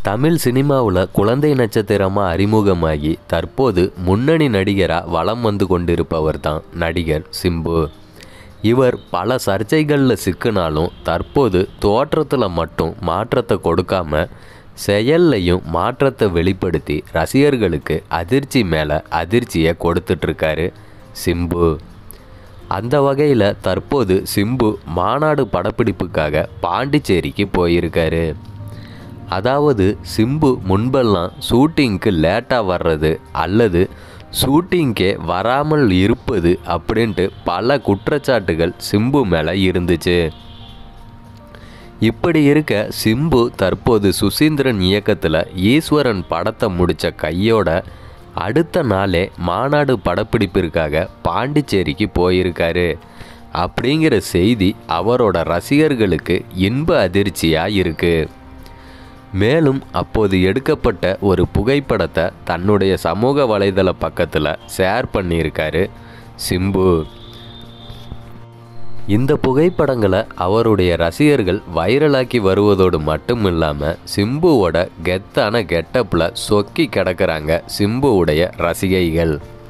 தமிழ் சினிமாவில் குழந்தை நட்சத்திரமாக அறிமுகமாகி தற்போது முன்னணி நடிகராக வலம் வந்து கொண்டிருப்பவர் தான் நடிகர் சிம்பு இவர் பல சர்ச்சைகளில் சிக்கினாலும் தற்போது தோற்றத்தில் மட்டும் மாற்றத்தை கொடுக்காம செயல்லையும் மாற்றத்தை வெளிப்படுத்தி ரசிகர்களுக்கு அதிர்ச்சி மேலே அதிர்ச்சியை கொடுத்துட்ருக்காரு சிம்பு அந்த வகையில் தற்போது சிம்பு மாநாடு படப்பிடிப்புக்காக பாண்டிச்சேரிக்கு போயிருக்காரு அதாவது சிம்பு முன்பெல்லாம் ஷூட்டிங்க்கு லேட்டாக வர்றது அல்லது ஷூட்டிங்கே வராமல் இருப்பது அப்படின்ட்டு பல குற்றச்சாட்டுகள் சிம்பு மேலே இருந்துச்சு இப்படி இருக்க சிம்பு தற்போது சுசீந்திரன் இயக்கத்தில் ஈஸ்வரன் படத்தை முடித்த கையோட அடுத்த நாளே மாநாடு படப்பிடிப்பிற்காக பாண்டிச்சேரிக்கு போயிருக்காரு அப்படிங்கிற செய்தி அவரோட ரசிகர்களுக்கு இன்ப அதிர்ச்சியாக இருக்குது மேலும் அப்போது எடுக்கப்பட்ட ஒரு புகைப்படத்தை தன்னுடைய சமூக வலைதள பக்கத்தில் ஷேர் பண்ணியிருக்காரு சிம்பு இந்த புகைப்படங்களை அவருடைய ரசிகர்கள் வைரலாக்கி வருவதோடு மட்டும் இல்லாமல் சிம்புவோட கெத்தான கெட்டப்பில் சொக்கி கிடக்கிறாங்க சிம்புவுடைய ரசிகைகள்